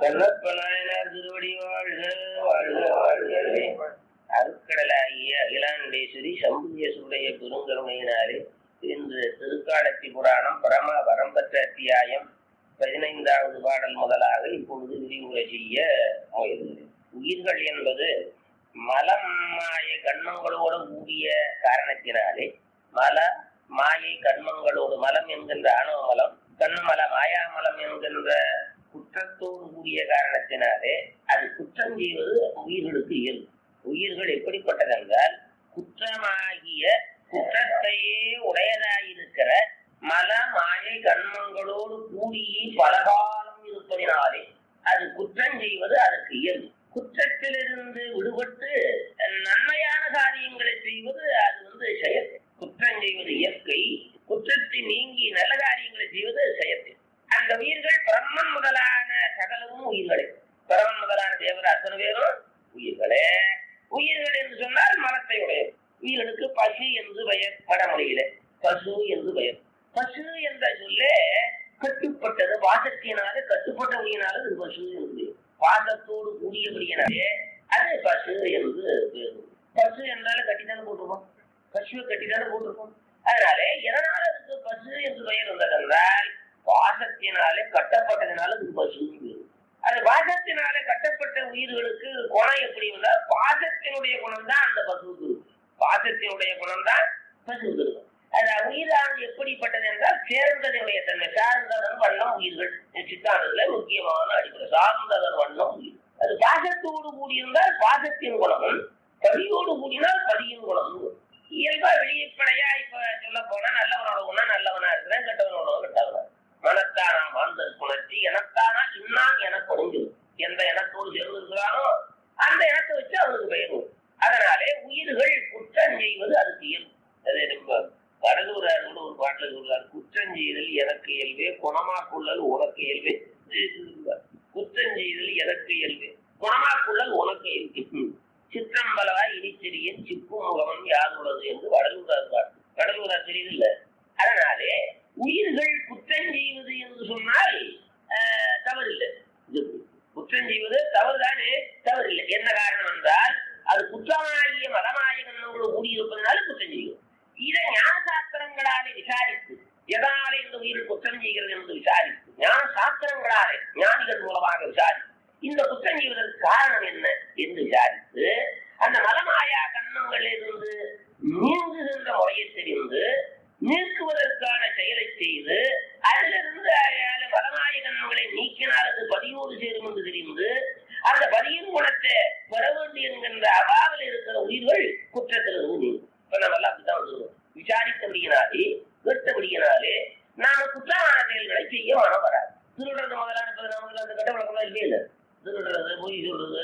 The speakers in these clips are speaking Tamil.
கண்ணப்ப நாயனார் திருவடி வாழ்க வாழ்க வாழ்கவே அருக்கடலாகிய அகிலாண்டேஸ்வரி சம்புகேஸ்வருடைய பெருங்கருணையினாலே இன்று திருக்காலத்தி புராணம் பரம வரம்பற்ற அத்தியாயம் பதினைந்தாவது பாடல் முதலாக இப்பொழுது விரிவுரை செய்ய முயல்கிறேன் உயிர்கள் என்பது மலம் மாய கண்மங்களோடு கூடிய காரணத்தினாலே மல மாயை கண்மங்களோடு மலம் என்கின்ற அணு மலம் கண்மல மாயாமலம் என்கின்ற குற்றத்தோடு கூடிய காரணத்தினாலே அது குற்றம் செய்வது உயிர்களுக்கு இயல்பு உயிர்கள் எப்படிப்பட்டதென்றால் குற்றமாகிய குற்றத்தையே உடையதாயிருக்கிற மல மாயை கண்மங்களோடு கூடி பலகாலம் இருப்பதினாலே அது குற்றம் செய்வது அதற்கு இயல்பு குற்றத்திலிருந்து விடுபட்டு நன்மையான காரியங்களை செய்வது அது வந்து செயல் குற்றம் செய்வது இயற்கை குற்றத்தை நீங்கி நல்ல காரியங்களை செய்வது செயற்கை அந்த உயிர்கள் பிரம்மன் முதலான சகலமும் உயிர்களே பிரம்மன் முதலான தேவர் அத்தனை பேரும் உயிர்களே உயிர்கள் என்று சொன்னால் மலத்தை உடையது உயிர்களுக்கு பசு என்று பெயர் வடமொழியில பசு என்று பெயர் பசு என்ற சொல்லே கட்டுப்பட்டது பாசத்தினால கட்டுப்பட்டபடியினால இது பசு என்று பாசத்தோடு கூடியபடியினாலே அது பசு என்று பேரு பசு என்றாலும் கட்டித்தானே போட்டிருக்கோம் பசுவை கட்டித்தானே போட்டிருக்கோம் அதனால எதனால அதுக்கு பசு என்று பெயர் வந்ததென்றால் பாசத்தினாலே கட்டப்பட்டதுனால அதுக்கு பசு அது பாசத்தினாலே கட்டப்பட்ட உயிர்களுக்கு குணம் எப்படி வந்தால் பாசத்தினுடைய குணம் தான் அந்த பசுவுக்கு பாசத்தினுடைய குணம் தான் பசுவுக்கு இருக்கும் அது உயிரானது எப்படிப்பட்டது என்றால் சேர்ந்ததனுடைய தன்மை சார்ந்ததன் வண்ணம் உயிர்கள் சித்தாந்தத்துல முக்கியமான அடிப்படை சார்ந்ததன் வண்ணம் உயிர் அது பாசத்தோடு கூடியிருந்தால் பாசத்தின் குணமும் பதியோடு கூடினால் பதியின் குணமும் இயல்பா வெளியப்படையா இப்ப சொல்ல போனா நல்லவனோட குணம் நல்லவனா இருக்கிறேன் கெட்டவனோட கெட்டவனா மனத்தானா வாழ்ந்தது குணர்ச்சி எனத்தானா இன்னான் என கொடுஞ்சு எந்த இனத்தோடு சேர்ந்து இருக்கிறானோ அந்த இனத்தை வச்சு அவனுக்கு பெயரும் அதனாலே உயிர்கள் குற்றம் செய்வது அதுக்கு இயல்பு அது நம்ம கடலூரார் கூட ஒரு பாட்டில் சொல்றார் குற்றம் செய்தல் எனக்கு இயல்பே குணமாக்குள்ளல் உனக்கு இயல்பே குற்றம் செய்தல் எனக்கு இயல்பே குணமாக்குள்ளல் உனக்கு இயல்பு சிற்றம்பலவா இனிச்செடியின் சிப்பு முகமன் யாதுள்ளது என்று கடலூரார் பாட்டு கடலூரார் தெரியுது இல்ல அதனாலே உயிர்கள் குற்றம் செய்வது என்று சொன்னால் தவறில்லை குற்றம் செய்வது தவறுதானே தவறில்லை என்ன காரணம் என்றால் அது குற்றமாகிய மதமாய கண்ணங்களோடு கூடியிருப்பதனால குற்றம் செய்யும் இதை ஞான சாஸ்திரங்களாலே விசாரித்து எதனாலே இந்த உயிர் குற்றம் செய்கிறது என்று விசாரித்து ஞான சாஸ்திரங்களாலே ஞானிகள் மூலமாக விசாரித்து இந்த குற்றம் செய்வதற்கு காரணம் என்ன என்று விசாரித்து அந்த மலமாயா கண்ணங்களிலிருந்து நீங்குகின்ற முறையை தெரிந்து நீக்குவதற்கான செயலை செய்து அதிலிருந்து மலமாய கண்ணங்களை நீக்கினால் அது பதியோடு சேரும் என்று தெரிந்து அந்த பதியின் குணத்தை பெற வேண்டும் என்கின்ற அவாவில் இருக்கிற உயிர்கள் குற்றத்திலிருந்து நீங்கும் இப்ப நம்ம எல்லாம் அப்படித்தான் வந்துருவோம் விசாரித்தபடியினாலே கேட்டபடியினாலே நாம குற்றமான செயல்களை செய்ய மனம் வராது திருடுறது முதலான நமக்கு அந்த கட்ட வழக்கம் இல்லையே இல்லை திருடுறது பொய் சொல்றது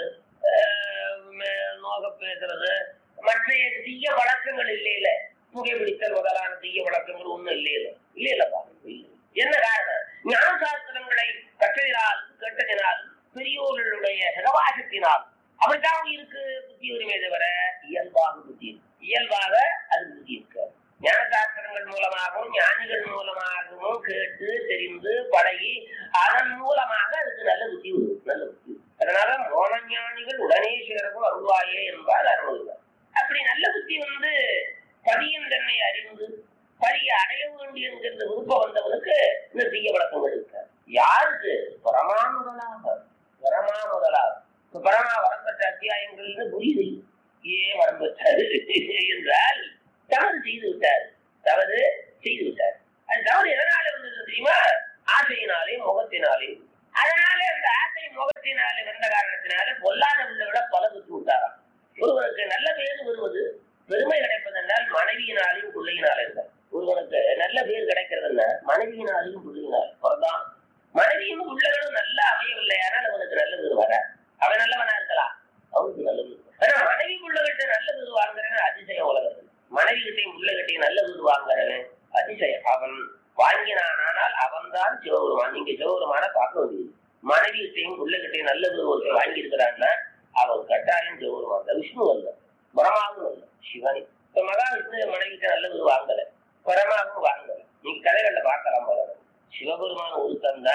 நோக பேசுறது மற்ற தீய வழக்கங்கள் இல்லையில புகைப்பிடித்தல் முதலான தீய வழக்கங்கள் ஒண்ணும் இல்லையில இல்லையிலப்பா என்ன காரணம் ஞான சாஸ்திரங்களை கற்றதினால் கேட்டதினால் பெரியோர்களுடைய சகவாசத்தினால் அப்படித்தான் உயிருக்கு புத்தி உரிமை தவிர இயல்பாக புத்தி இயல்பாக அது புத்தி இருக்க ஞான சாஸ்திரங்கள் மூலமாகவும் ஞானிகள் மூலமாகவும் கேட்டு தெரிந்து பழகி அதன் மூலமாக அதுக்கு நல்ல புத்தி வரும் நல்ல புத்தி அதனால மோனஞானிகள் உடனே சேரவும் அருள்வாயே என்பார் அருள்வார் அப்படி நல்ல புத்தி வந்து பதியின் தன்னை அறிந்து பரிய அடைய வேண்டும் என்கின்ற விருப்பம் வந்தவனுக்கு இந்த தீய வழக்கங்கள் இருக்க யாருக்கு பரமா முதலாக பரமா முதலாக பரமா வரம்பற்ற அத்தியாயங்கள் புரியுது ஏன் வரம்பற்றாரு என்றால் தவறு செய்து விட்டார் தவறு செய்து விட்டார் அது தவறு எதனால வந்தது தெரியுமா ஆசையினாலே முகத்தினாலே அதனாலே அந்த ஆசை முகத்தினாலே வந்த காரணத்தினால பொல்லாத பிள்ளைகளை பல விட்டு விட்டாராம் ஒருவனுக்கு நல்ல பேர் வருவது பெருமை கிடைப்பதென்றால் மனைவியினாலையும் பிள்ளையினாலே இருந்தார் ஒருவனுக்கு நல்ல பேர் கிடைக்கிறதுன்னா மனைவியினாலையும் பிள்ளையினால் பிறந்தான் மனைவியும் பிள்ளைகளும் நல்லா அமையவில்லை ஆனால் அவனுக்கு நல்ல பேர் வர அவன் நல்லவனா இருக்கலாம் அவனுக்கு நல்ல பேர் ஆனா மனைவி பிள்ளைகிட்ட நல்ல பேர் வாங்குறவன் அதிசயம் உலகத்தில் மனைவி கிட்டையும் பிள்ளைகிட்டையும் நல்ல பேர் வாங்குறவன் அதிசயம் அவன் வாங்கினானால் அவன் தான் சிவபெருமான் நீங்க சிவபெருமான பார்க்க வேண்டியது மனைவி கிட்டையும் பிள்ளைகிட்டையும் நல்ல பேர் ஒருத்தர் வாங்கி இருக்கிறான்னா அவன் கட்டாயம் சிவபெருமான் தான் விஷ்ணு அல்ல பிரமாவும் அல்ல சிவன் இப்ப மகா விஷ்ணு மனைவி நல்ல பேர் வாங்கல பரமாவும் வாங்கல நீங்க கதைகள்ல பார்க்கலாம் போல சிவபெருமான் ஒருத்தன் தான்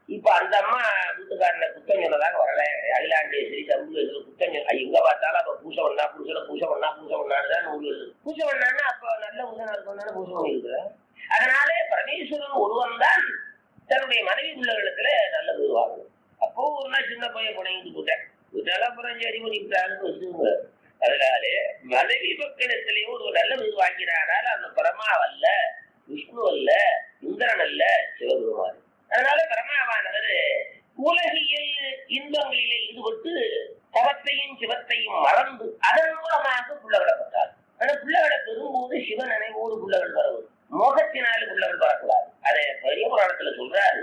இப்ப அந்த அம்மா வீட்டுக்காரனை குத்தம் சொன்னதாக வரல அகிலாண்டேஸ்வரி சம்புகேஸ்வரி குத்தம் சொன்ன எங்க பார்த்தாலும் அப்ப பூசை பண்ணா பூசல பூசை பண்ணா பூசை பண்ணான்னு நூல் எழுது பூசை பண்ணான்னா அப்ப நல்ல உதனா இருக்கணும் பூசை பண்ணிருக்கிற அதனாலே பரமேஸ்வரன் ஒருவன் தான் தன்னுடைய மனைவி பிள்ளைகளுக்குல நல்ல உருவாகும் அப்போ ஒரு நாள் சின்ன பையன் புனைந்து போட்டேன் விட்டாலும் அப்புறம் சரி பண்ணிவிட்டான்னு வச்சுங்க அதனாலே மனைவி மக்களிடத்திலேயே ஒரு நல்ல வீடு வாங்கினாரால் அந்த பரமாவல்ல விஷ்ணு அல்ல இந்திரன் அல்ல சிவபெருமான் அதனால பரமாவானவர் உலகியல் இன்பங்களிலே ஈடுபட்டு தவத்தையும் சிவத்தையும் மறந்து அதன் மூலமாக புள்ளவிடப்பட்டார் ஆனா புள்ளவிட பெறும்போது சிவ நினைவோடு புள்ளகள் பரவும் மோகத்தினால புள்ளகள் பறக்கூடாது அதை பெரிய புராணத்துல சொல்றாரு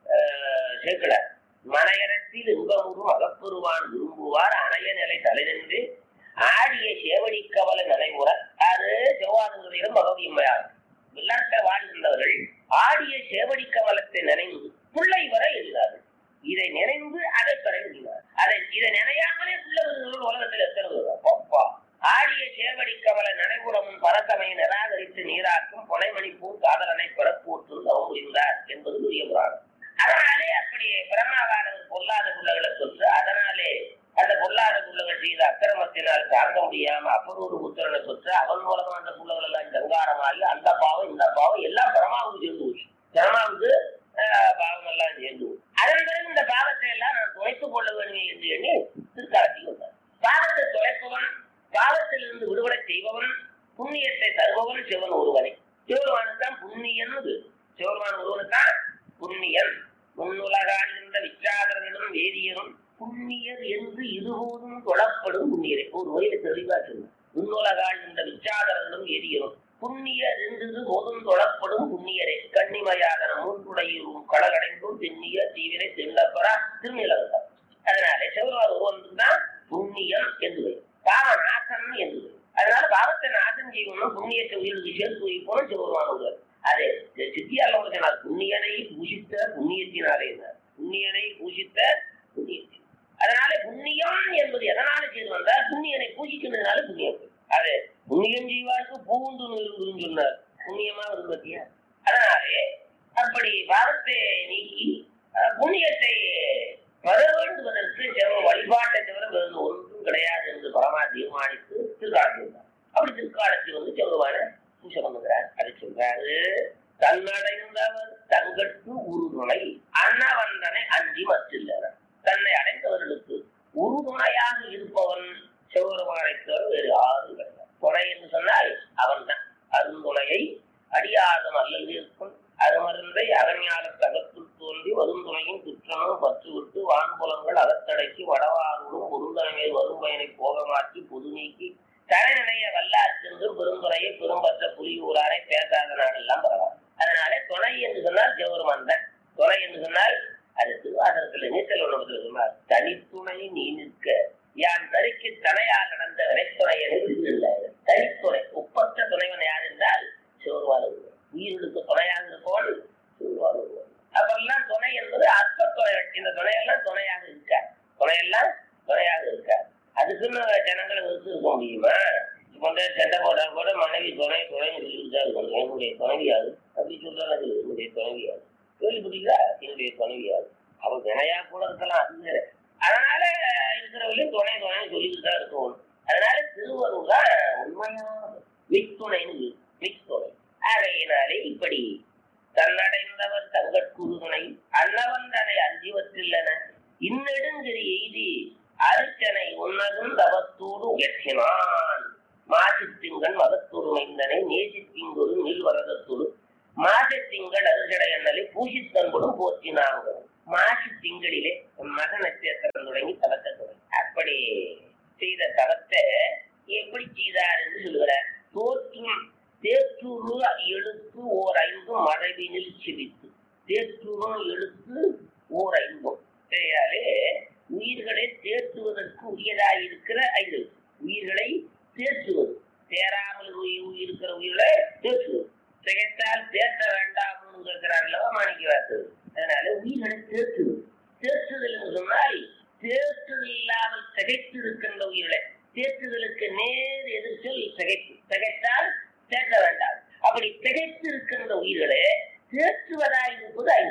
சேர்க்கலார் மனையரத்தில் இன்பமுறும் அகப்பெருவான் விரும்புவார் அணைய நிலை தலைநின்று ஆடிய சேவடி கவல நிலைமுற அது செவ்வாதுகளிடம் பகவதியம்மையார் விளையாட்ட வாழ்கின்றவர்கள் ஆடிய சேவடி கமலத்தை நினைந்து பிள்ளை வர எழுதார்கள் இதை நினைந்து அதை பெறுகிறார் அதை இதை நினையாமலே பிள்ளைகள் உலகத்தில் எத்தனை அப்பா ஆடிய சேவடி கமல நினைவுறமும் பரத்தமை நிராகரித்து நீராக்கும் பொனைமணி பூ காதலனை பிறப்பூற்று அவன் புரிந்தார் என்பது உரிய புராணம் அதனாலே அப்படி பிரமாவானவர் பொல்லாத பிள்ளைகளை தொற்று அதனாலே அந்த பொல்லாத பிள்ளைகள் செய்த அக்கிரமத்தினால் தாங்க முடியாம அப்பரூர் புத்திரனை தொற்று அவன் மூலமா அந்த பிள்ளைகள் எல்லாம் சங்காரமாகி அந்த பாவம் இந்த பாவம் எல்லாம் பிரமாவுக்கு சேர்ந்து போச்சு பிரமாவுக்கு பாவம் எல்லாம் சேர்ந்து அதன் பிறகு இந்த பாவத்தை எல்லாம் நான் துவைத்துக் கொள்ள வேண்டும் என்று எண்ணி திருக்காலத்தில் வந்தார் பாவத்தை துவைப்பவன் பாவத்திலிருந்து விடுபட செய்பவன் புண்ணியத்தை தருபவன் சிவன் ஒருவனை சிவருமானுக்கு புண்ணியன் சிவருமான ஒருவனுக்கான் புண்ணியன் முன்னுலகாழ்கின்ற விச்சாதரனும் வேதியரும் புண்ணியர் என்று இருபோதும் தொழப்படும் புண்ணியரை ஒரு வகையில தெளிவா சொன்ன முன்னுலகாழ்கின்ற விச்சாதரனும் வேதியரும் புண்ணியர் என்று போதும் தொழப்படும் புண்ணியரே கண்ணிமையாதன மூன்றுடையும் கடலடைந்தும் தென்னிய தீவிரை தென்னப்பரா திருநிலவரம் அதனாலே சிவருமான் ஒருவன் தான் புண்ணியம் என்று பாவ நாசம் என்று அதனால பாவத்தை நாசம் செய்யணும் புண்ணியத்தை உயிருக்கு சேர்த்து வைப்போம் சிவருமான ஒருவர் அது சித்தியால சொன்னார் புண்ணியனை பூஷித்த புண்ணியத்தினாலே புண்ணியனை பூஷித்த புண்ணியத்தின் அதனால புண்ணியம் என்பது எதனால செய்து வந்தால் புண்ணியனை பூஜிக்கிறதுனால புண்ணியம் அது புண்ணியம் செய்வாருக்கு பூண்டு இருக்குதுன்னு சொன்னார் புண்ணியமா வருது பத்தியா அதனாலே அப்படி பாவத்தை நீக்கி புண்ணியத்தை பெற வேண்டுவதற்கு சிவ வழிபாட்டை தவிர வேறு ஒன்றும் கிடையாது என்று பரமா தீர்மானித்து திருக்காலத்தில் அப்படி திருக்காலத்தில் வந்து சிவருமான பூஜை பண்ணுகிறார் அதை சொல்றாரு தன்னடைந்தவர் தங்கட்கு உறுதுணை அன்னவந்தனை அஞ்சி மற்றில்லர் தன்னை அடைந்தவர்களுக்கு உறுதுணையாக இருப்பவன் சிவபெருமானை தவிர வேறு யாரும் கிடையாது துணை என்று சொன்னால் அவன் தான் அருந்துணையை அடியாதம் அல்லது இருக்கும் அருமருந்தை அகஞான தகத்துள் தோன்றி வருந்துணையும் குற்றமும் பற்று விட்டு வான்புலங்கள் அகத்தடைக்கு வடவாறும் பொருந்தனமேல் வரும் பயனை போக மாற்றி பொது நீக்கி தரநிலைய வல்லார் சென்று பெருந்துறையை பெரும்பற்ற புலியூராரை பேசாத நாடெல்லாம் பரவாயில்ல அதனால துணை என்று சொன்னால் சிவபெருமான் தான் துணை என்று சொன்னால் அது திருவாசகத்துல நீச்சல் ஒன்று சொன்னார் தனித்துணை நீ நிற்க யான் தறிக்கு தனையால் நடந்த வினைத்துணையை இல்லை தனித்துணை ஒப்பற்ற துணைவன் யார் என்றால் சிவருவார் உயிர்களுக்கு துணையாக இருப்பவன் சிவருவார் அப்பெல்லாம் துணை என்பது அற்ப துணை இந்த துணையெல்லாம் துணையாக இருக்கார் துணையெல்லாம் துணையாக இருக்கார் அதுக்குன்னு ஜனங்களை விருத்து இருக்க முடியுமா கொண்டு சண்டை போட்டா கூட மனைவி துணை துணைன்னு சொல்லிட்டு தான் இருக்கணும் என்னுடைய துணைவியாது அப்படி சொல்றாங்க என்னுடைய துணைவியாது கேள்விப்பட்டீங்களா என்னுடைய துணைவியாது அவன் துணையா கூட இருக்கலாம் அது வேற அதனால இருக்கிறவங்களையும் துணை துணைன்னு சொல்லிட்டு தான் இருக்கணும் அதனால திருவருள் தான் உண்மையான மிக்துணைன்னு மிக்துணை ஆகையினாலே இப்படி தன்னடைந்தவர் தங்கட்குருதுணை அன்னவன் தன்னை அஞ்சிவற்றில்லன இன்னெடுங்கிரி எய்தி அரிச்சனை உன்னதும் தவத்தோடு உயர்த்தினான் மாசித்திங்கன் மகத்தூர் மைந்தனை நேசித்திங்கொரு நீள்வரதத்தோடு மாசத்திங்கள் அருகடை எண்ணலை பூசித்தன்புடன் போற்றினாங்க மாசி திங்களிலே மக நட்சத்திரம் தொடங்கி தவத்தை தொடங்கி அப்படி செய்த தவத்தை எப்படி செய்தார் என்று சொல்லுகிறார் தோற்றும் தேற்றுரு எழுத்து ஓர் ஐந்தும் மறைவினில் சிரித்து தேற்றுரும் எழுத்து ஓர் ஐந்தும் சரியாலே உயிர்களை தேற்றுவதற்கு உரியதாயிருக்கிற ஐந்து உயிர்களை தேற்றுவது தேராமல் உயிர் இருக்கிற உயிர்களை தேற்றுவது திகைத்தால் தேற்ற வேண்டாம்னு கேட்கிறார் அல்லவா மாணிக்கிறார் அதனால உயிர்களை தேற்றுவது தேற்றுதல் என்று சொன்னால் தேற்றுதல் இல்லாமல் திகைத்து இருக்கின்ற உயிர்களை தேற்றுதலுக்கு நேர் எதிர்ச்சல் திகைத்து திகைத்தால் தேற்ற வேண்டாம் அப்படி திகைத்து இருக்கின்ற உயிர்களை தேற்றுவதாய் இருப்பது ஐந்து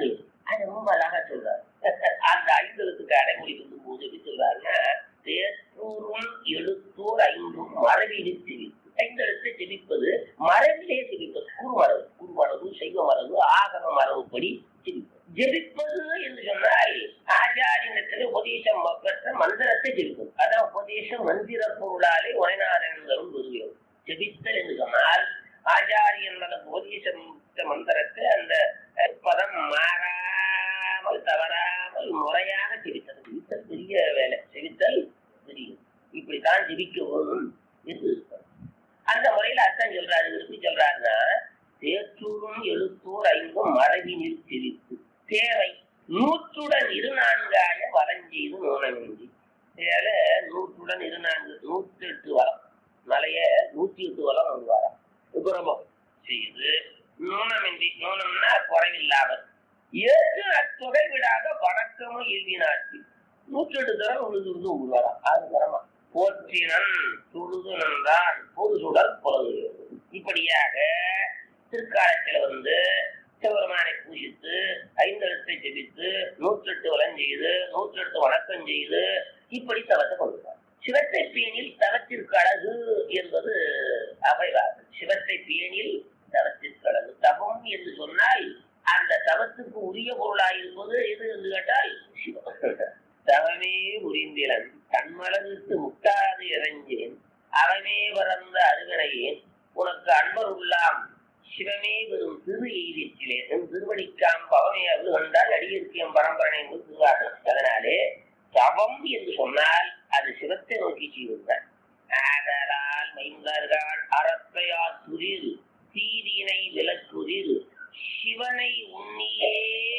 அது ரொம்ப அழகா சொல்றாரு அந்த ஐந்தெழுத்துக்கு அடைமொழி சொல்லும் போது எப்படி சொல்றாருன்னா தேற்றூரும் எழுத்தோர் ஐந்தும் மரபிலே செவிப்பு ஐந்தெழுத்தை செவிப்பது மரபிலே செவிப்பது குறுமரபு குறுமரபு செய்வ மரபு ஆகம மரபுப்படி செவிப்பது ஜெபிப்பது என்று சொன்னால் ஆச்சாரியத்தில் உபதேசம் பெற்ற மந்திரத்தை ஜெபிப்பது அதான் உபதேச மந்திர பொருளாலே உரைநாதன் விரும்பியது ஜெபித்தல் என்று சொன்னால் ஆச்சாரியன் நமக்கு உபதேசம் மந்திரத்தை அந்த அஹ், பதம் மாறாமல் தவறாமல் முறையாக ஜெபித்தல் ஜெபித்தல் பெரிய வேலை ஜெபித்தல் பெரிய இப்படித்தான் ஜெபிக்க வேணும் என்று இருக்கிறது. அந்த முறையில அர்த்தம் சொல்றாரு எப்படி சொல்றாருன்னா தேற்றூரும் எழுத்தூர் ஐந்தும் மரபினில் செவித்து தேவை நூற்றுடன் இரு நான்காய வளஞ்செய்து நூனமின்றி தேல நூற்றுடன் இரு நான்கு நூற்றி எட்டு வளம் மலைய நூற்றி எட்டு வளம் ஒரு வாரம் உபரமம் செய்து நூனமின்றி நூனம்னா குறைவில்லாமல் ஏற்று அத்தொகை விடாத வணக்கமும் இல்வினாட்சி நூற்றி எட்டு தரம் உழுது உழுது உருவாராம் ஆறு தரமா போற்றினன் துழுது நன்றான் பொருசுடல் புலது இப்படியாக திருக்காலத்துல வந்து சிவபெருமானை பூஜித்து ஐந்தெழுத்தை ஜெபித்து நூற்றெட்டு வலம் செய்து நூற்றெட்டு வணக்கம் செய்து இப்படி தவத்தை கொள்கிறார் சிவத்தை பேணில் தவத்திற்கு அழகு என்பது அவைவாது சிவத்தை பேணில் தவத்திற்கு அழகு தவம் என்று சொன்னால் அந்த தவத்துக்கு உரிய பொருளாயிருப்பது எது என்று கேட்டால் சிவம் தவமே புரிந்திலன் தன்மலருக்கு முட்டாது இறைஞ்சேன் அவனே பறந்த அருகனையேன் உனக்கு அன்பர் உள்ளாம் சிவமே வெறும் திரு எய்திச்சிலே என் திருவடிக்காம் பவமே அது கண்டால் அடியிருக்கியம் பரம்பரனை என்று திருவார்கள் அதனாலே தவம் என்று சொன்னால் அது சிவத்தை நோக்கி செய்வதுதான் ஆதலால் மைந்தார்கள் அறத்தையா துரில் தீதினை விலக்குரில் சிவனை உன்னியே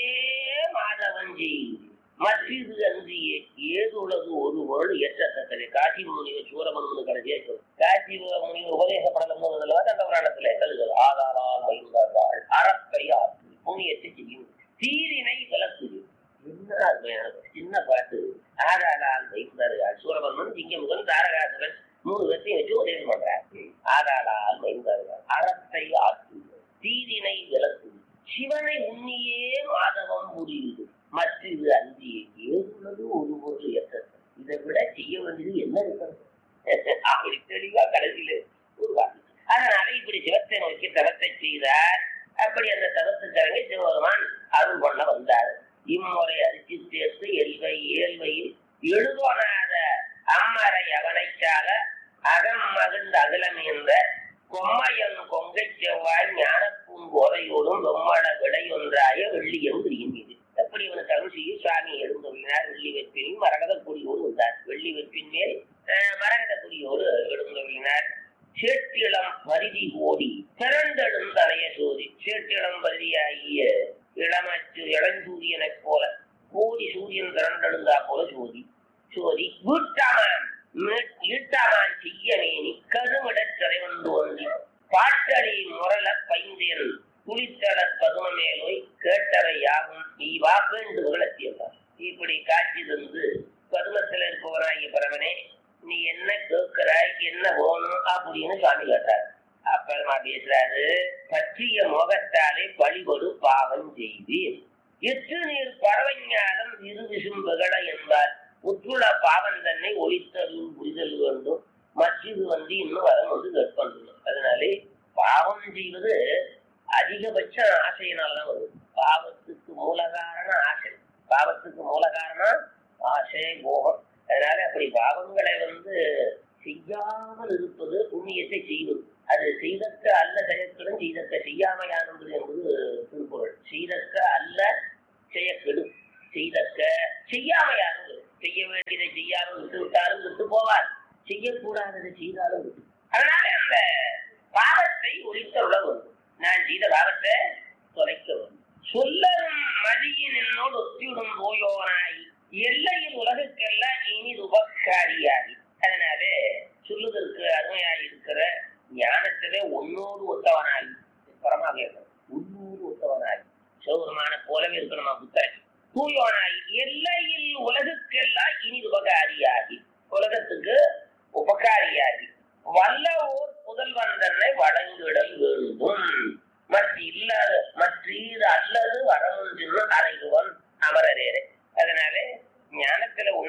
மாதவன் செய்து மற்றது அன்றியே ஏதுள்ளது ஒரு வேர்டு ஏற்றத்தக்கது காசி முனிவர் சூரமன் கடைசியா சொல்லும் காசி முனிவர் உபதேசப்படலம் அந்த புராணத்துல கழுதல் ஆதாரால் மைந்தார்கள் அறத்தையால் புண்ணியத்தை செய்யும் தீரினை விளக்குது என்ன அருமையான சின்ன பாட்டு ஆதாரால் மைந்தார்கள் சூரமன் சிங்கமுகன் தாரகாசுரன் மூணு பேர்த்தையும் வச்சு உதவி பண்றாங்க ஆதாரால் மைந்தார்கள் அறத்தை ஆற்று தீரினை விளக்குது சிவனை உன்னியே மாதவம் புரியுது மற்றது அஞ்சியே ஏதுள்ளது ஒரு பொருள் எத்தது இதை விட செய்ய வேண்டியது என்ன இருக்கிறது அப்படி தெளிவா கடைசியில உருவாக்கு அதனால இப்படி சிவத்தை நோக்கி தவத்தை செய்தார் அப்படி அந்த தவத்துக்காரங்க சிவபெருமான் அருள் பண்ண வந்தார் இம்முறை அரிசி சேர்த்து எல்வை ஏழ்வையில் எழுதோனாத அம்மரை அவனைச்சால அகம் மகிழ்ந்த அகிலம் என்ற கொம்மையன் கொங்கை செவ்வாய் ஞானப்பூன் போதையோடும் வெம்மள விடையொன்றாய வெள்ளியம் பிரியுமீது அப்படி இவனுக்கு அருள் செய்ய சுவாமி எழுந்துள்ளார் வெள்ளி வெப்பின் மரகத கொடியோடு வந்தார் வெள்ளி வெப்பின் மேல் அஹ், மரகத கொடியோடு எழுந்துள்ளார் சேட்டிளம் பரிதி ஓடி திரண்டெழும் தலைய சோதி சேட்டிளம் பரிதியாகிய இளமச்சு இளஞ்சூரியனைப் போல கோடி சூரியன் திரண்டெழுந்தா போல சோதி சோதி வீட்டாமான் ஈட்டாமான் செய்யமேனி கருமிடச் சிறைவந்து ஒன்றி பாட்டடி முரள பைந்தேன் குளித்தட பதுமமேலோய் கேட்டவை யாவும் நீ வா வேண்டுகோள் அத்தியதான் இப்படி காட்சி தந்து பதுமத்தில் இருப்பவனாகிய பரவனே நீ என்ன கேட்கிறாய் என்ன வேணும் அப்படின்னு சுவாமி கேட்டார் அப்புறமா பேசுறாரு பற்றிய முகத்தாலே பழிபடு பாவம் செய்தீர் எட்டு நீர் பறவைஞானம் இரு விசும்புகள என்பார் உற்றுள பாவம் தன்னை ஒழித்தருள் புரிதல் வேண்டும் மற்றது வந்து இன்னும் வரம் வந்து கேட்பது அதனாலே பாவம் செய்வது அதிகபட்ச ஆசையினால்தான் வரும் பாவத்துக்கு மூல காரணம் ஆசை பாவத்துக்கு மூல காரணம் ஆசை கோபம் அதனால அப்படி பாவங்களை வந்து செய்யாமல் இருப்பது புண்ணியத்தை செய்வது அது செய்தக்க அல்ல செயற்கெடும் செய்தக்க செய்யாமையானது என்பது திருக்குறள் செய்தக்க அல்ல செயற்கெடும் செய்தக்க செய்யாமையானது செய்ய வேண்டியதை செய்யாமல் விட்டு விட்டாலும் விட்டு போவார் செய்யக்கூடாததை செய்தாலும் விட்டு அதனால அந்த பாவத்தை ஒழித்த உலகம் நான் செய்த பாவத்தை தொலைக்க வேண்டும் சொல்லரும் மதியின் என்னோடு ஒத்திவிடும் போயோனாய் எல்லையில் உலகுக்கெல்லாம் இனி உபக்காரியாகி அதனால சொல்லுதற்கு அருமையாய் இருக்கிற ஞானத்திலே உன்னோடு ஒத்தவனாய் பரமாக உன்னோடு ஒத்தவனாய் சிவபெருமான போலவே இருக்கணுமா புத்தர் தூயோனாய் எல்லையில் உலகுக்கெல்லாம் இனி உபகாரியாகி உலகத்துக்கு உபகாரியாகி வல்ல ஓர் புதல்வன் தன்னை வழங்கிடல் வேண்டும் மற்ற இல்லாத மற்றீது அல்லது வரமுன் அறைகுவன்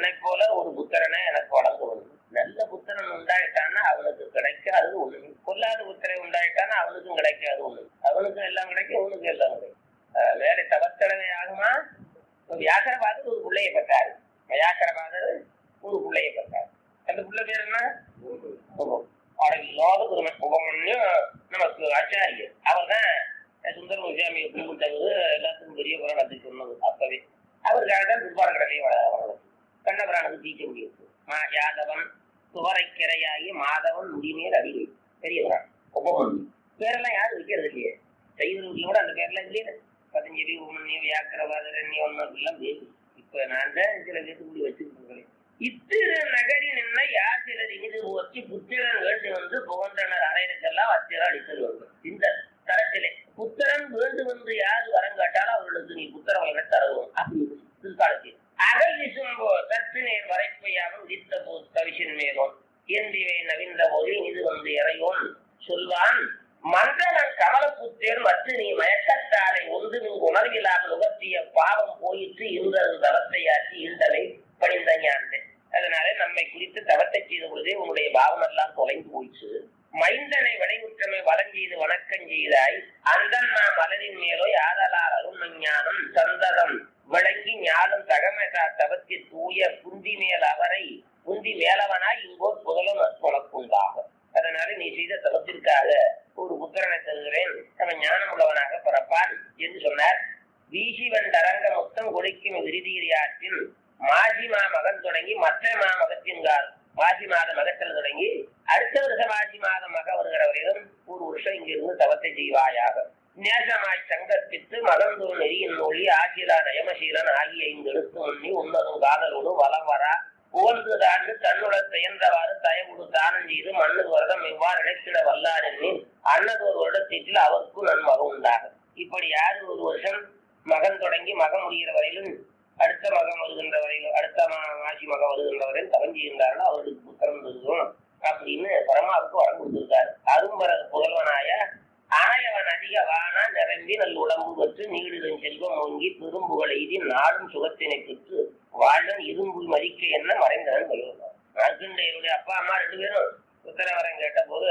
தன்னை போல ஒரு புத்திரனை எனக்கு வழங்க வேண்டும் நல்ல புத்திரன் உண்டாயிட்டான்னா அவனுக்கு கிடைக்காது ஒண்ணு கொல்லாத புத்திரை உண்டாயிட்டான்னா அவனுக்கும் கிடைக்காது ஒண்ணு அவனுக்கும் எல்லாம் கிடைக்கும் அவனுக்கும் எல்லாம் கிடைக்கும் அஹ் வேலை தவத்தடவை ஆகுமா இப்ப வியாக்கரபாதர் ஒரு பிள்ளையை பெற்றாரு வியாக்கரபாதர் ஒரு பிள்ளையை பெற்றார் அந்த பிள்ளை பேர் என்ன உபம். அவருக்கு இல்லாத பெருமை உபமன்யும் நமக்கு ஆச்சாரியர் அவர் தான் சுந்தர முசாமியை கும்பிட்டவர் எல்லாத்துக்கும் பெரிய புராணத்தை சொன்னது அப்பவே அவருக்காக தான் திருப்பார கடலையை வளர்த்து கண்ணபுரானுக்கு தீக்க முடியும் மா யாதவன் துவரைக்கிரையாகி மாதவன் முடிமேல் அடிவை பெரிய புராணம் உபமன் பேரெல்லாம் யாரும் வைக்கிறது இல்லையே செய்வர்கள் கூட அந்த பேர்லாம் இல்லையே பதஞ்சலி உமன்யு வியாக்கரவாதரண்ய ஒன்றும் எல்லாம் பேரு இப்ப நான் தான் சில பேருக்கு இப்படி வச்சுக்கிட்டு இருக்கேன் இத்திரு நகரி நின்ன யார் சிலர் இனிது போச்சு புத்திரன் வேண்டு வந்து புகன்றனர் அறையிற்கெல்லாம் அத்திரம் அடித்தல் வேண்டும் இந்த தரத்திலே புத்திரன் வேண்டும் என்று யார் வரம் கேட்டாலும் அவர்களுக்கு நீ புத்திர வழங்க தரவும் அப்படின்னு திருக்காலத்தில் அகல் விசும்போ சத்தினை வரைப்பையாவும் வித்த போ தவிசின் மேலும் ஏந்திவை நவிந்த போது இது வந்து இறையோன் சொல்வான் மந்தனன் கமலப்புத்தேர் மற்ற நீ மயக்கத்தாலை ஒன்று நீங்க உணர்வில்லாமல் நுகர்த்திய பாவம் போயிற்று இருந்தது தவத்தையாற்றி இருந்தவை பணிந்த ஞானது அதனால நம்மை குறித்து தவத்தை செய்த பொழுதே உன்னுடைய பாவம் எல்லாம் தொலைந்து போயிடுச்சு மைந்தனை விளைவுற்றமை வலம் செய்து வணக்கம் செய்தாய் அந்தன் நாம் மலரின் மேலோ யாதலால் அருண் ஞானம் சந்ததம் விளங்கி ஞானம் தகமகா தவத்தில் தூய புந்தி மேல் அவரை புந்தி மேலவனாய் இங்கோர் புதலும் உனக்குண்டாகும் அதனால நீ செய்த தவத்திற்காக ஒரு புத்திரனை தருகிறேன் அவன் ஞானம் உள்ளவனாக பிறப்பான் என்று சொன்னார் வீசிவன் தரங்க மொத்தம் கொடுக்கும் விருதியாற்றில் மாசி மா மகன் தொடங்கி மற்ற மா மகத்தின்கால் மாசி மாத மகத்தில் தொடங்கி அடுத்த வருஷ மாசி மாதம் மக வருகிற வரையிலும் ஒரு வருஷம் இங்கிருந்து தவத்தை செய்வாயாக நேசமாய் சங்கற்பித்து மகந்தோர் நெறியின் மொழி ஆசிலா நயமசீலன் ஆகிய இந்த எழுத்து உண்ணி உன்னதும் காதலோடு வலம் வரா புகழ்ந்து தாண்டு தன்னுட செயன்றவாறு தயவுடு தானம் செய்து மண்ணு வருடம் இவ்வாறு இழைத்திட வல்லார் எண்ணில் அன்னதோர் வருடத்திற்கில் அவருக்கும் நன்மகம் உண்டாகும் இப்படி யாரு ஒரு வருஷம் மகன் தொடங்கி மகன் முடிகிற வரையிலும் அடுத்த மகன் வருகின்ற வரையிலும் அடுத்த மா- மாசி மகன் வருகின்ற வரையில் தவஞ்சி இருந்தார்களோ அவருக்கு புத்தகம் இருக்கும் அப்படின்னு பரமாவுக்கு வரம் கொடுத்திருக்காரு அரும்பர புகழ்வனாய ஆயவன் அதிக வானா நிரம்பி நல் உடம்பு பெற்று நீடுதன் செல்வம் ஓங்கி பெரும்புகள் எய்தி நாடும் சுகத்தினை பெற்று வாழ்டன் இரும்பு மதிக்க என்ன மறைந்தவன் பயிர்வான் மார்க்கண்டையருடைய அப்பா அம்மா ரெண்டு பேரும் உத்தரவரம் கேட்ட போது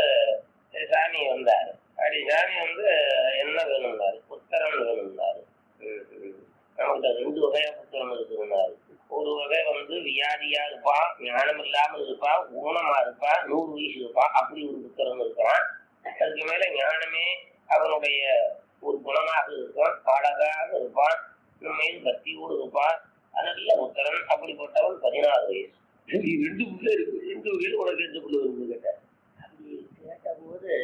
சாமி வந்தார் அப்படி சாமி வந்து என்ன வேணும்னாரு புத்தரம் வேணும்னாரு ம், ம். நமக்கு ரெண்டு வகையா புத்தகம் இருக்குன்னாரு ஒரு வகை வந்து வியாதியா இருப்பான் ஞானம் இல்லாமல் இருப்பான் ஊனமா இருப்பான் நூறு வயசு இருப்பான் அப்படி ஒரு புத்தகம் இருக்கான் அதுக்கு மேல ஞானமே அவனுடைய ஒரு குணமாக இருப்பான் அழகாக இருப்பான் மீது பக்தியோடு இருப்பான் நல்ல புத்தரன் அப்படிப்பட்டவன் பதினாறு வயசு இது ரெண்டு புள்ள இருக்கு ரெண்டு வகையில் உனக்கு ரெண்டு புள்ள இருக்கு கேட்டார் அப்படி கேட்டபோது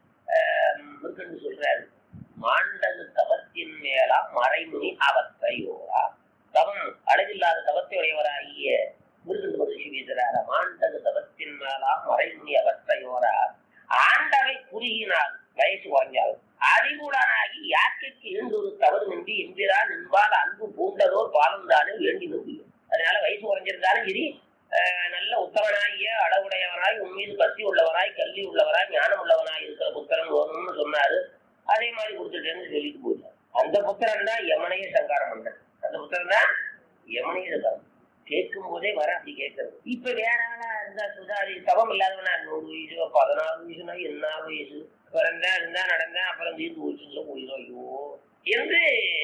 முருகன் சொல்றாரு மாண்டது தவத்தின் மேலா மறைமுனி அவத்தையோரா தவம் அழகில்லாத தவத்தை உடையவராகிய மிருகன் மகிழ்ச்சி வீசுறார மாண்டது தவத்தின் மேலா மறைமுனி அவத்தையோரா ஆண்டவை குறுகினால் வயசு வாங்கியால் அறிவுடனாகி யாக்கைக்கு இருந்தொரு தவறு நின்றி எம்பிரான் நின்பால் அன்பு பூண்டதோர் பாலந்தானே வேண்டி முடியும் அதனால வயசு குறைஞ்சிருந்தாலும் சரி அஹ், நல்ல உத்தவனாகிய அளவுடையவனாய் உண்மீது பக்தி உள்ளவனாய் கல்வி உள்ளவனாய் ஞானம் உள்ளவனாய் இருக்கிற புத்திரன் வேணும்னு சொன்னாரு அதே மாதிரி கொடுத்துட்டேன்னு சொல்லிட்டு போயிட்டார் அந்த புத்திரன் தான் யமனையே சங்காரம் பண்ணார் அந்த புத்திரன் தான் யமனையே சங்காரம் கேட்கும் போதே வர அப்படி கேட்கறது இப்ப வேற ஆளா இருந்தா சுதாரி தவம் இல்லாதவனா நூறு வயசு பதினாறு வயசுனா என்ன வயசு பிறந்தா இருந்தா நடந்தா அப்புறம் தீர்ந்து போச்சுல போயிடும் ஐயோ என்று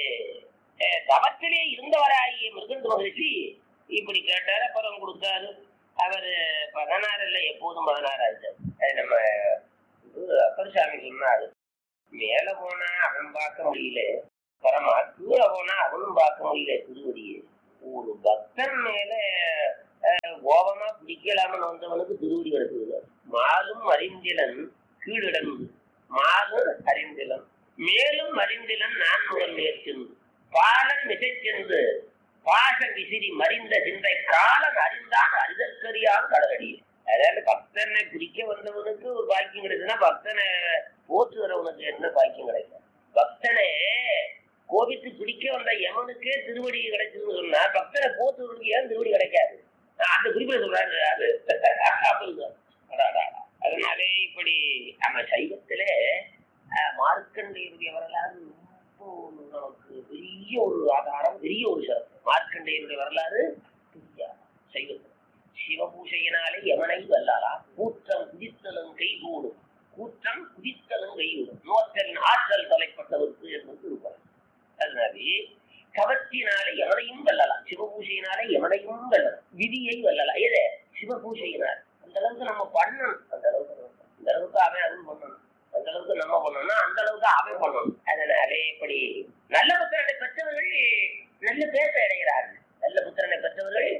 அஹ், தவத்திலே இருந்தவராகிய மிருகந்த மகிழ்ச்சி இப்படி கேட்டாரு அப்புறம் கொடுத்தாரு அவர் பதினாறு இல்ல எப்போதும் பதினாறு ஆயிட்டாரு அது நம்ம இது அப்பர் சாமி சொன்னாரு மேல போனா அவன் பார்க்க முடியல பரமா கீழே போனா அவனும் பார்க்க முடியல திருவடியை ஒரு பக்தன் மேல அஹ், கோபமா பிடிக்கலாமன்னு வந்தவனுக்கு திருவடி கிடக்குது மாலும் அறிந்திலன் கீழிடந்து மாலும் அறிந்திலன் மேலும் அறிந்திலன் நான் முதல் மேற்சென்று பாலன் மிசைச்சென்று பாச விசிறி மறிந்த சிந்தை காலன் அறிந்தான் அறிதற்கரியான் கடலடியே அதாவது பக்தனை பிடிக்க வந்தவனுக்கு ஒரு பாக்கியம் கிடைக்குதுன்னா பக்தனை போற்றுகிறவனுக்கு என்ன பாக்கியம் கிடைக்கும் பக்தனை கோபித்து பிடிக்க வந்த யமனுக்கே திருவடி கிடைச்சதுன்னு சொன்னா பக்தனை போற்றுவனுக்கு ஏன் திருவடி கிடைக்காது ஆஹ் அந்த குறிப்பிட சொல்றாரு அது அப்படிங்க. அடாடா. அதனாலே இப்படி நம்ம சைவத்திலே ஆஹ், மார்க்கண்டேயருடைய வரலாறு ரொம்ப ஒரு நமக்கு பெரிய ஒரு ஆதாரம் பெரிய ஒரு சிறப்பு மார்க்கண்டேயருடைய வரலாறு பெரிய ஆதாரம். சைவ சிவபூஷையினாலே யமனை வெல்லலாம் கூற்றம் குதித்தலும் கைகூடும் கூற்றம் குதித்தலும் கைகூடும் நோற்றலின் ஆற்றல் தலைப்பட்டவருக்கு என்பது இருப்பார் அதனாலே கவத்தினாலே எவனையும் வெல்லலாம் சிவபூஷையினாலே எவனையும் வெல்லலாம் விதியை வெல்லலாம் எது சிவபூஷையினால் அந்த அளவுக்கு நம்ம பண்ணணும் அந்த அளவுக்கு நம்ம பண்ணணும். அந்த அளவுக்கு அவன் அருள் பண்ணணும் அந்த அளவுக்கு நம்ம பண்ணணும்னா அந்த அளவுக்கு அவன் பண்ணணும் அதனாலே இப்படி நல்ல புத்திரனை பெற்றவர்கள் நல்ல பேச அடைகிறார்கள் நல்ல புத்திரனை பெற்றவர்கள்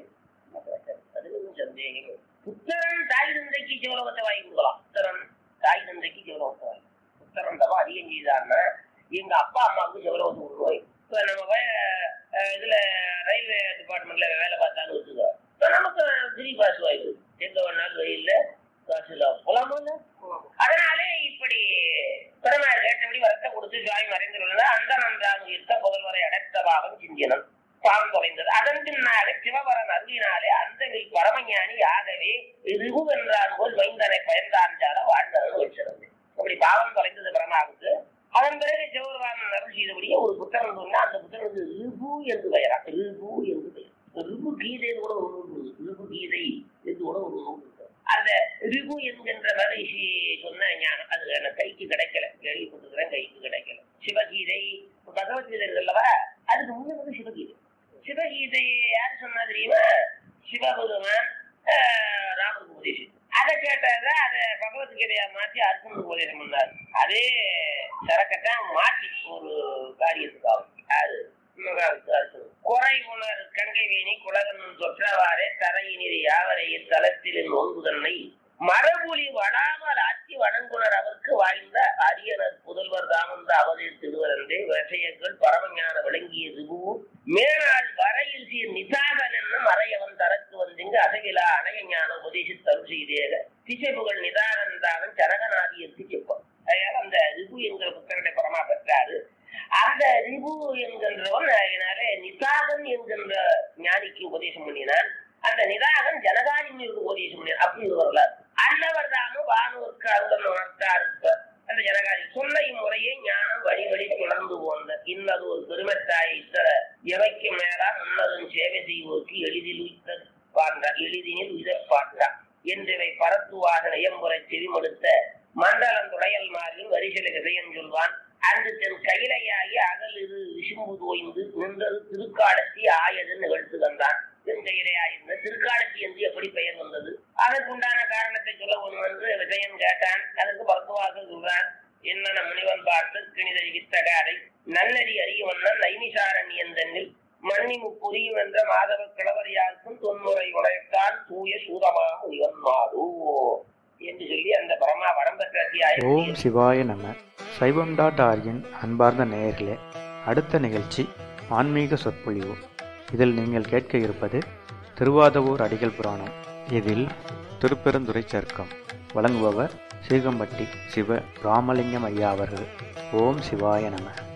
அது ஒன்றும் சந்தேகம் இல்லை. புத்திரன் தாய் தந்தைக்கு சிவலோகத்தை வாங்கி கொடுக்கலாம் புத்திரன் தாய் தந்தைக்கு சிவலோகத்தை வாங்கி புத்திரன் தவா அதிகம் செய்தான்னா எங்க அப்பா அம்மாவுக்கு சிவலோகத்தை கொடுக்குவாங்க இப்ப நம்ம போய் அஹ், இதுல ரயில்வே டிபார்ட்மெண்ட்ல வேலை பார்த்தாலும் வச்சுக்கோ இப்ப நமக்கு ஃப்ரீ பாஸ் வாய்ப்பு எங்க வேணாலும் வெயில்ல காசுல போலாமா இல்ல? அதனாலே இப்படி பெருமாள் கேட்டபடி வரத்தை கொடுத்து சுவாமி மறைந்துள்ளது அந்த நன்றாக இருக்க புதல்வரை அடைத்த பாவம் சிந்தினம் பாவம் குறைந்தது அதன் பின்னாலே சிவபரன் அருளினாலே அந்த பரமஞானி ஆகவே ரிகு என்றான் போல் வைந்தனை பயந்தாஞ்சார வாழ்ந்தவன் வச்சிருந்தது அப்படி பாவம் குறைந்தது பிரமாவுக்கு அதன் பிறகு சிவபெருமான் அருள் செய்தபடியே ஒரு புத்தகம் சொன்னா அந்த புத்தகத்துக்கு ரிபு என்று பெயரா ரிபு என்று பெயர் ரிபு கீதைன்னு கூட ஒரு நூல் இருக்கு. ரிபு கீதை என்று கூட ஒரு நூல் இருக்கு. அந்த ரிபு என்கின்ற மகிழ்ச்சி சொன்ன ஞானம் அது எனக்கு கைக்கு கிடைக்கல கேள்விப்பட்டிருக்கிறேன் கைக்கு கிடைக்கல சிவகீதை பகவத்கீதை இருக்குல்லவா அதுக்கு முன்ன வந்து சிவகீதை சிவகீதையை யார் சொன்னா தெரியுமா சிவபெருமான் ஆஹ், ராமருக்கு உபதேசம் அதை கேட்டதை அதை பகவத்கீதையா மாற்றி அர்ஜுனுக்கு உபதேசம் பண்ணார் அதே சரக்கத்தான் மாற்றி ஒரு காரியத்துக்காகும் யாரு சிவகாமிக்கு அர்ஜுன் குறை உணர் கங்கை வேணி குலகன் தொற்றவாறே தரையினிது யாவரையில் தலத்தில் நோன்பு தன்னை மரபுலி வடாமல் ஆட்சி வணங்குனர் அவருக்கு வாய்ந்த அரியனர் புதல்வர் தாமந்த அவதில் திருவரந்தே விஷயங்கள் பரமஞான விளங்கிய திபு மேலாள் வரையில் சீர் நிதாகன் என்னும் அறையவன் தரக்கு வந்திங்கு அசகிலா அணைய ஞான உபதேசி தரு செய்தேக திசைபுகள் நிதாகன் தாவன் சரகநாதியருக்கு செப்பான் அதனால அந்த ரிபு என்கிற புத்தகத்தை பரமா பெற்றாரு அந்த ரிபு என்கின்றவன் அதனாலே நிதாகன் என்கின்ற ஞானிக்கு உபதேசம் பண்ணினான் அந்த நிதாகன் ஜனகாரிக்கு உபதேசம் பண்ணினான் அப்படி ஒரு வரலாறு அன்னவர் தாமும் வானூருக்கு அருடன் உணர்த்தார் இப்ப. அந்த ஜனகாரி சொல்லை முறையே ஞானம் வழி வழி தொடர்ந்து போந்த இன்னது ஒரு பெருமத்தாய் இத்தர எவைக்கு மேலா உன்னதும் சேவை செய்வோருக்கு எளிதில் உயித்த பாண்டார் எளிதினில் உயிர் பாண்டார் என்றவை பரத்துவாக நயம்புரை செவிமடுத்த மண்டலம் துடையல் மாறில் வரிசலை விஜயம் சொல்வான் அன்று தென் கையிலையாகி அகல் இரு விசும்பு தோய்ந்து நின்றது திருக்காலத்தி ஆயது நிகழ்த்து வந்தான் தென் கையிலையாயிருந்த திருக்காலத்தி என்று எப்படி பெயர் வந்தது அதற்குண்டான காரணத்தை சொல்ல ஒன்று என்று விஜயன் கேட்டான் அதற்கு பரத்துவாசல் சொல்றான் என்னென்ன முனிவன் பார்த்து கிணிதறிவித்த காதை நன்னறி அறியவண்ணன் நைமிசாரணி என்றெண்ணில் மண்ணி முப்புரியும் என்ற மாதவ கிழவர் யாருக்கும் தொன்முறை உடையத்தான் தூய சூதமாக இவன் மாறு என்று சொல்லி அந்த பரமா வரம்பெற்ற அத்தியாயம் ஓம் சிவாய நம சைவம் டாட் ஆர்கின் அன்பார்ந்த நேயர்களே அடுத்த நிகழ்ச்சி ஆன்மீக சொற்பொழிவு இதில் நீங்கள் கேட்க இருப்பது திருவாதவூர் அடிகள் புராணம் இதில் திருப்பெருந்துறை சர்க்கம் வழங்குபவர் சீகம்பட்டி சிவ ராமலிங்கம் ஐயா அவர்கள் ஓம் சிவாய நம